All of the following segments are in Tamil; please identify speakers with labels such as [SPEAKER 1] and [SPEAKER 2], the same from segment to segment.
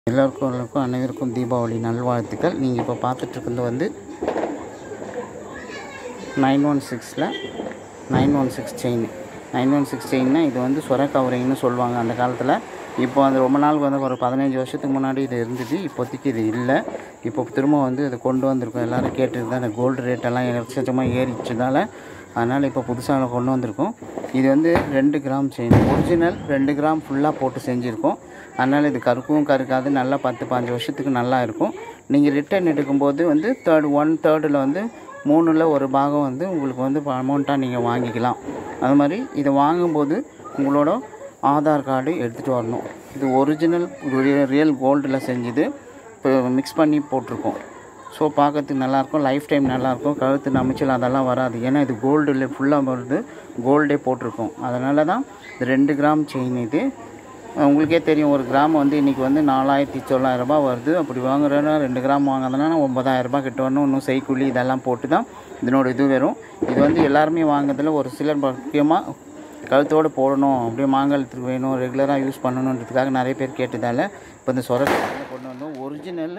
[SPEAKER 1] எல்லோருக்கும் எல்லோருக்கும் அனைவருக்கும் தீபாவளி நல்வாழ்த்துக்கள் நீங்கள் இப்போ பார்த்துட்ருக்கிறது வந்து நைன் ஒன் சிக்ஸில் nine one six chain nine one six செயின்னா இது வந்து சொர கவரிங்னு சொல்லுவாங்க அந்த காலத்தில் இப்போ அது ரொம்ப நாள் வந்து ஒரு பதினஞ்சு வருஷத்துக்கு முன்னாடி இது இருந்தது இப்போதைக்கு இது இல்லை இப்போ திரும்ப வந்து இது கொண்டு வந்திருக்கோம் எல்லோரும் கேட்டுட்டு தான் இந்த கோல்டு ரேட்டெல்லாம் எக்கச்சக்கமாக ஏறிச்சதால் அதனால் இப்போ புதுசாக கொண்டு வந்திருக்கோம் இது வந்து ரெண்டு கிராம் செயின் ஒரிஜினல் ரெண்டு கிராம் ஃபுல்லாக போட்டு செஞ்சுருக்கோம் அதனால் இது கருக்கவும் கருக்காது நல்லா பத்து பாஞ்சு வருஷத்துக்கு நல்லா இருக்கும் நீங்கள் ரிட்டர்ன் எடுக்கும்போது வந்து தேர்ட் ஒன் தேர்டில் வந்து மூணில் ஒரு பாகம் வந்து உங்களுக்கு வந்து அமௌண்ட்டாக நீங்கள் வாங்கிக்கலாம் அது மாதிரி இதை வாங்கும்போது உங்களோட ஆதார் கார்டு எடுத்துகிட்டு வரணும் இது ஒரிஜினல் ரியல் கோல்டில் செஞ்சது இப்போ மிக்ஸ் பண்ணி போட்டிருக்கோம் ஸோ பார்க்கறதுக்கு நல்லாயிருக்கும் லைஃப் டைம் நல்லாயிருக்கும் கழுத்து நமைச்சல் அதெல்லாம் வராது ஏன்னா இது கோல்டில் ஃபுல்லாக வருது கோல்டே போட்டிருக்கோம் அதனால தான் இது ரெண்டு கிராம் செயின் இது உங்களுக்கே தெரியும் ஒரு கிராம் வந்து இன்றைக்கி வந்து நாலாயிரத்தி தொள்ளாயிரரூபா வருது அப்படி வாங்குறேன்னா ரெண்டு கிராம் வாங்குறதுனா ஒம்பதாயிரரூபா கிட்ட வரணும் இன்னும் செய்கூலி இதெல்லாம் போட்டு தான் இதனோட இது வரும் இது வந்து எல்லாருமே வாங்குறதுல ஒரு சிலர் முக்கியமாக கழுத்தோடு போடணும் அப்படியே மாங்கல்யத்துக்கு வேணும் ரெகுலராக யூஸ் பண்ணணுன்றதுக்காக நிறைய பேர் கேட்டதால் இப்போ இந்த சொரக்காயில் கொண்டு வந்தோம் ஒரிஜினல்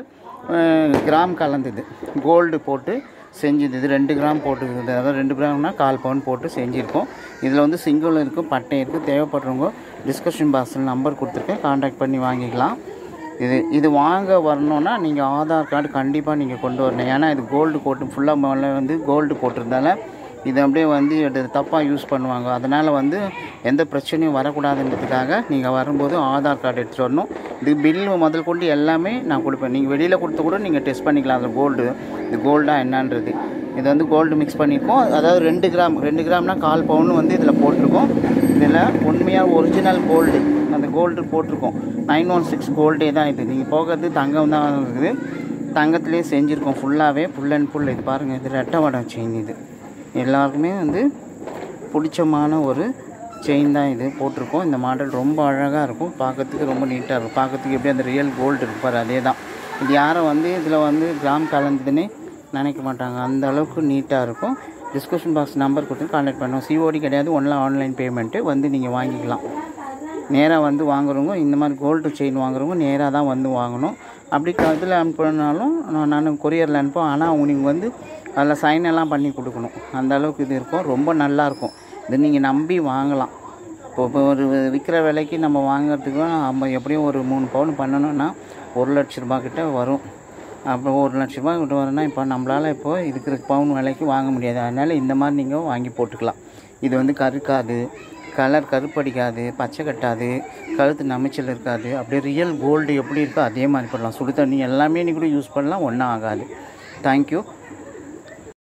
[SPEAKER 1] கிராம் கலந்தது கோல்டு போட்டு செஞ்சது இது ரெண்டு கிராம் போட்டுருக்குது அதாவது ரெண்டு கிராம்னா கால் பவுன் போட்டு செஞ்சுருக்கோம் இதில் வந்து சிங்கிள் இருக்குது பட்டை இருக்குது தேவைப்படுறவங்க டிஸ்கஷன் பாக்ஸில் நம்பர் கொடுத்துருக்கேன் காண்டாக்ட் பண்ணி வாங்கிக்கலாம் இது இது வாங்க வரணுன்னா நீங்கள் ஆதார் கார்டு கண்டிப்பாக நீங்கள் கொண்டு வரணும் ஏன்னா இது கோல்டு போட்டு ஃபுல்லாக முதல்ல வந்து கோல்டு போட்டிருந்தால இது அப்படியே வந்து இது தப்பாக யூஸ் பண்ணுவாங்க அதனால் வந்து எந்த பிரச்சனையும் வரக்கூடாதுன்றதுக்காக நீங்கள் வரும்போது ஆதார் கார்டு எடுத்துகிட்டு வரணும் இது பில்லு முதல் கொண்டு எல்லாமே நான் கொடுப்பேன் நீங்கள் வெளியில் கொடுத்து கூட நீங்கள் டெஸ்ட் பண்ணிக்கலாம் அதில் கோல்டு இது கோல்டாக என்னன்றது இது வந்து கோல்டு மிக்ஸ் பண்ணியிருக்கோம் அதாவது ரெண்டு கிராம் ரெண்டு கிராம்னா கால் பவுன் வந்து இதில் போட்டிருக்கோம் இதில் உண்மையாக ஒரிஜினல் கோல்டு அந்த கோல்டு போட்டிருக்கோம் நைன் ஒன் சிக்ஸ் கோல்டே தான் இது நீங்கள் போகிறது தங்கம் தான் இருக்குது தங்கத்துலேயே செஞ்சுருக்கோம் ஃபுல்லாகவே ஃபுல் அண்ட் ஃபுல் இது பாருங்கள் இது ரெட்டை வடம் செயின் இது எல்லாருக்குமே வந்து பிடிச்சமான ஒரு செயின் தான் இது போட்டிருக்கோம் இந்த மாடல் ரொம்ப அழகாக இருக்கும் பார்க்கறதுக்கு ரொம்ப நீட்டாக இருக்கும் பார்க்கறதுக்கு எப்படி அந்த ரியல் கோல்டு இருப்பார் அதே தான் இது யாரும் வந்து இதில் வந்து கிராம் கலந்ததுன்னே நினைக்க மாட்டாங்க அந்த அளவுக்கு நீட்டாக இருக்கும் டிஸ்கஷன் பாக்ஸ் நம்பர் கொடுத்து கான்டாக்ட் பண்ணுவோம் சிஓடி கிடையாது ஒன்லி ஆன்லைன் பேமெண்ட்டு வந்து நீங்கள் வாங்கிக்கலாம் நேராக வந்து வாங்குறவங்க இந்த மாதிரி கோல்டு செயின் வாங்குறவங்க நேராக தான் வந்து வாங்கணும் அப்படி இதில் அனுப்பினாலும் நான் நான் கொரியரில் அனுப்புவேன் ஆனால் அவங்க நீங்கள் வந்து அதில் சைன் எல்லாம் பண்ணி கொடுக்கணும் அந்த அளவுக்கு இது இருக்கும் ரொம்ப நல்லாயிருக்கும் இது நீங்கள் நம்பி வாங்கலாம் இப்போ இப்போ ஒரு விற்கிற விலைக்கு நம்ம வாங்குறதுக்கு நம்ம எப்படியும் ஒரு மூணு பவுன் பண்ணணும்னா ஒரு லட்ச ரூபா கிட்ட வரும் அப்போ ஒரு லட்ச ரூபா கிட்ட வரும்னா இப்போ நம்மளால் இப்போ இருக்கிற பவுன் விலைக்கு வாங்க முடியாது அதனால் இந்த மாதிரி நீங்கள் வாங்கி போட்டுக்கலாம் இது வந்து கருக்காது கலர் கருப்படிக்காது பச்சை கட்டாது கழுத்து நமைச்சல் இருக்காது அப்படியே ரியல் கோல்டு எப்படி இருக்கோ அதே மாதிரி பண்ணலாம் சுடு தண்ணி எல்லாமே நீ கூட யூஸ் பண்ணலாம் ஒன்றும் ஆகாது தேங்க்யூ